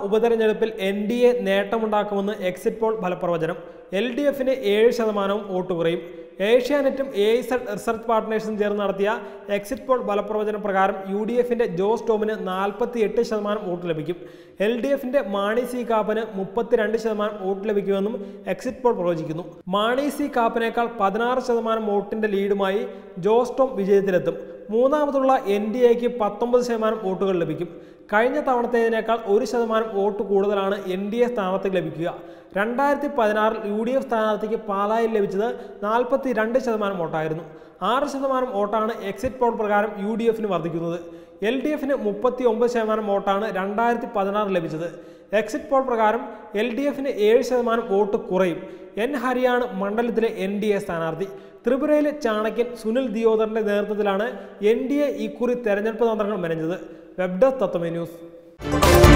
ഉപതെരഞ്ഞെടുപ്പിൽ N D A നേട്ടമുണ്ടാക്കുമെന്ന് exit poll ഫലപ്രവചനം എൽ ഡി എഫിന് ഏഴ് ശതമാനവും വോട്ട് കുറയും ഏഷ്യാനെറ്റും എ ഐസെഡ് റിസർച്ച് പാർട്ട്നേഴ്സും ചേർന്ന് നടത്തിയ എക്സിറ്റ് പോൾ ഫലപ്രവചന പ്രകാരം യു ഡി എഫിന്റെ ജോസ് ടോമിന് നാൽപ്പത്തി എട്ട് ശതമാനം വോട്ട് ലഭിക്കും എൽ ഡി എഫിന്റെ മാണി സി കാപ്പന് മുപ്പത്തിരണ്ട് ശതമാനം വോട്ട് ലഭിക്കുമെന്നും എക്സിറ്റ് പോൾ പ്രവചിക്കുന്നു മാണി സി കാപ്പനേക്കാൾ പതിനാറ് ശതമാനം വോട്ടിന്റെ ലീഡുമായി ജോസ് ടോം വിജയത്തിലെത്തും മൂന്നാമതുള്ള എൻ ഡി എക്ക് പത്തൊമ്പത് ശതമാനം വോട്ടുകൾ ലഭിക്കും കഴിഞ്ഞ തവണത്തേതിനേക്കാൾ ഒരു ശതമാനം വോട്ട് കൂടുതലാണ് എൻ ഡി എ സ്ഥാനാർത്ഥിക്ക് ലഭിക്കുക രണ്ടായിരത്തി പതിനാറിൽ യു ഡി എഫ് സ്ഥാനാർത്ഥിക്ക് പാലായിൽ ലഭിച്ചത് നാൽപ്പത്തി രണ്ട് ശതമാനം വോട്ടായിരുന്നു ആറ് ശതമാനം വോട്ടാണ് എക്സിറ്റ് പോൾ പ്രകാരം യു ഡി എഫിന് വർദ്ധിക്കുന്നത് എൽ ഡി എഫിന് മുപ്പത്തി ഒമ്പത് ശതമാനം വോട്ടാണ് രണ്ടായിരത്തി പതിനാറിൽ ലഭിച്ചത് എക്സിറ്റ് പോൾ പ്രകാരം എൽ ഡി എഫിന് ഏഴ് ശതമാനം വോട്ട് കുറയും എൻ ഹരിയാണ് മണ്ഡലത്തിലെ എൻ ഡി എ സ്ഥാനാർത്ഥി ത്രിപുരയിലെ ചാണക്യൻ സുനിൽ ദിയോദറിന്റെ നേതൃത്വത്തിലാണ് എൻ ഡി എ ഇക്കുറി തെരഞ്ഞെടുപ്പ് തന്ത്രങ്ങൾ മെനഞ്ഞത് വെബ് ഡെസ്ക് തത്വമേ ന്യൂസ്